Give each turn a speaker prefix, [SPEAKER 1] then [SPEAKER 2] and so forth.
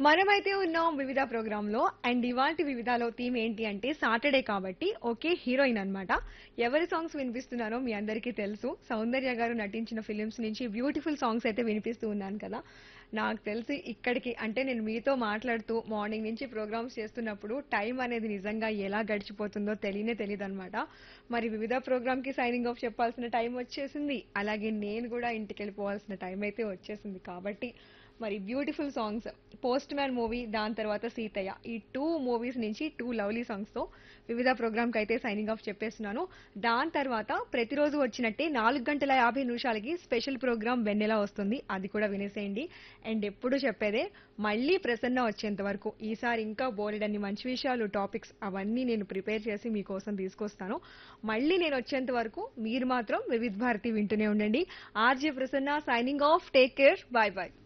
[SPEAKER 1] మనమైతే ఉన్నాం వివిధ ప్రోగ్రామ్ లో అండ్ ఇవాళ వివిధలో థీమ్ ఏంటి అంటే సాటర్డే కాబట్టి ఒకే హీరోయిన్ అన్నమాట ఎవరి సాంగ్స్ వినిపిస్తున్నారో మీ అందరికీ తెలుసు సౌందర్య గారు నటించిన ఫిలిమ్స్ నుంచి బ్యూటిఫుల్ సాంగ్స్ అయితే వినిపిస్తూ ఉన్నాను కదా నాకు తెలిసి ఇక్కడికి అంటే నేను మీతో మాట్లాడుతూ మార్నింగ్ నుంచి ప్రోగ్రామ్స్ చేస్తున్నప్పుడు టైం అనేది నిజంగా ఎలా గడిచిపోతుందో తెలియనే తెలియదు అనమాట మరి వివిధ ప్రోగ్రామ్ కి సైనింగ్ ఆఫ్ చెప్పాల్సిన టైం వచ్చేసింది అలాగే నేను కూడా ఇంటికి వెళ్ళిపోవాల్సిన టైం అయితే వచ్చేసింది కాబట్టి మరి beautiful songs postman movie దాని తర్వాత సీతయ్య ఈ టూ మూవీస్ నుంచి టూ లవ్లీ సాంగ్స్ తో వివిధ ప్రోగ్రామ్ కి అయితే సైనింగ్ ఆఫ్ చెప్పేస్తున్నాను దాని తర్వాత ప్రతిరోజు వచ్చినట్టే నాలుగు గంటల యాభై నిమిషాలకి స్పెషల్ ప్రోగ్రామ్ వెన్నెలా వస్తుంది అది కూడా వినేసేయండి అండ్ ఎప్పుడు చెప్పేదే మళ్ళీ ప్రసన్న వచ్చేంత వరకు ఈసారి ఇంకా బోలెడన్ని మంచి విషయాలు టాపిక్స్ అవన్నీ నేను ప్రిపేర్ చేసి మీకోసం తీసుకొస్తాను మళ్ళీ నేను వచ్చేంత వరకు మీరు మాత్రం వివిధ భారతి వింటూనే ఉండండి RJ Prasanna signing off take care bye bye